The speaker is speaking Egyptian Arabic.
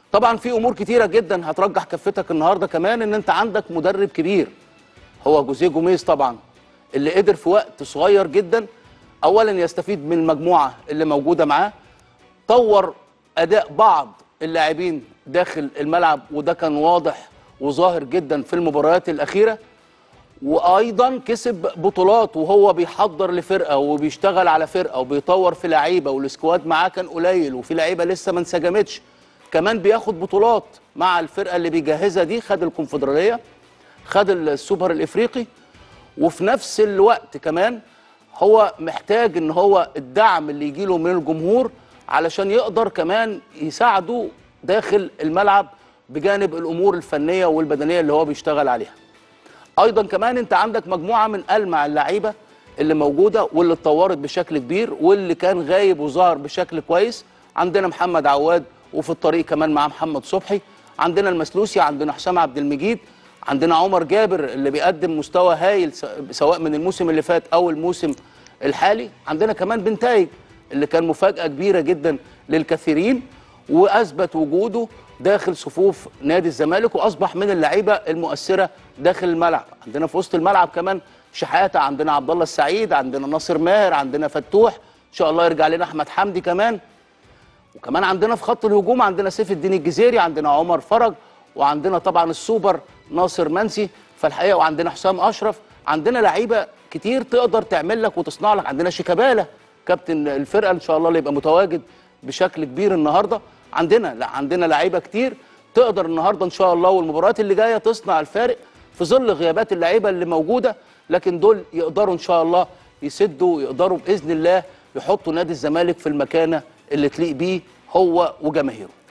طبعا في امور كتيره جدا هترجح كفتك النهارده كمان ان انت عندك مدرب كبير هو جوزيه جوميز طبعا اللي قدر في وقت صغير جدا اولا يستفيد من المجموعه اللي موجوده معاه طور اداء بعض اللاعبين داخل الملعب وده كان واضح وظاهر جدا في المباريات الاخيره وايضا كسب بطولات وهو بيحضر لفرقه وبيشتغل على فرقه وبيطور في لعيبه والسكواد معاه كان قليل وفي لعيبه لسه ما انسجمتش كمان بياخد بطولات مع الفرقه اللي بيجهزها دي خد الكونفدراليه خد السوبر الافريقي وفي نفس الوقت كمان هو محتاج ان هو الدعم اللي يجيله من الجمهور علشان يقدر كمان يساعده داخل الملعب بجانب الامور الفنيه والبدنيه اللي هو بيشتغل عليها ايضا كمان انت عندك مجموعه من المع اللعيبه اللي موجوده واللي اتطورت بشكل كبير واللي كان غايب وظهر بشكل كويس عندنا محمد عواد وفي الطريق كمان مع محمد صبحي عندنا المسلوسي عندنا حسام عبد المجيد عندنا عمر جابر اللي بيقدم مستوى هايل س- سواء من الموسم اللي فات او الموسم الحالي عندنا كمان بنتايج اللي كان مفاجاه كبيره جدا للكثيرين واثبت وجوده داخل صفوف نادي الزمالك واصبح من اللعيبه المؤثره داخل الملعب عندنا في وسط الملعب كمان شحاته عندنا عبد الله السعيد عندنا ناصر ماهر عندنا فتوح ان شاء الله يرجع لنا احمد حمدي كمان وكمان عندنا في خط الهجوم عندنا سيف الدين الجزيري عندنا عمر فرج وعندنا طبعا السوبر ناصر منسي فالحقيقه وعندنا حسام اشرف عندنا لعيبه كتير تقدر تعمل لك وتصنع لك عندنا شيكابالا كابتن الفرقه ان شاء الله اللي يبقى متواجد بشكل كبير النهارده عندنا لا عندنا لعيبه كتير تقدر النهارده ان شاء الله والمباريات اللي جايه تصنع الفارق في ظل غيابات اللعيبه اللي موجوده لكن دول يقدروا ان شاء الله يسدوا يقدروا باذن الله يحطوا نادي الزمالك في المكانه اللي تليق بيه هو وجماهيره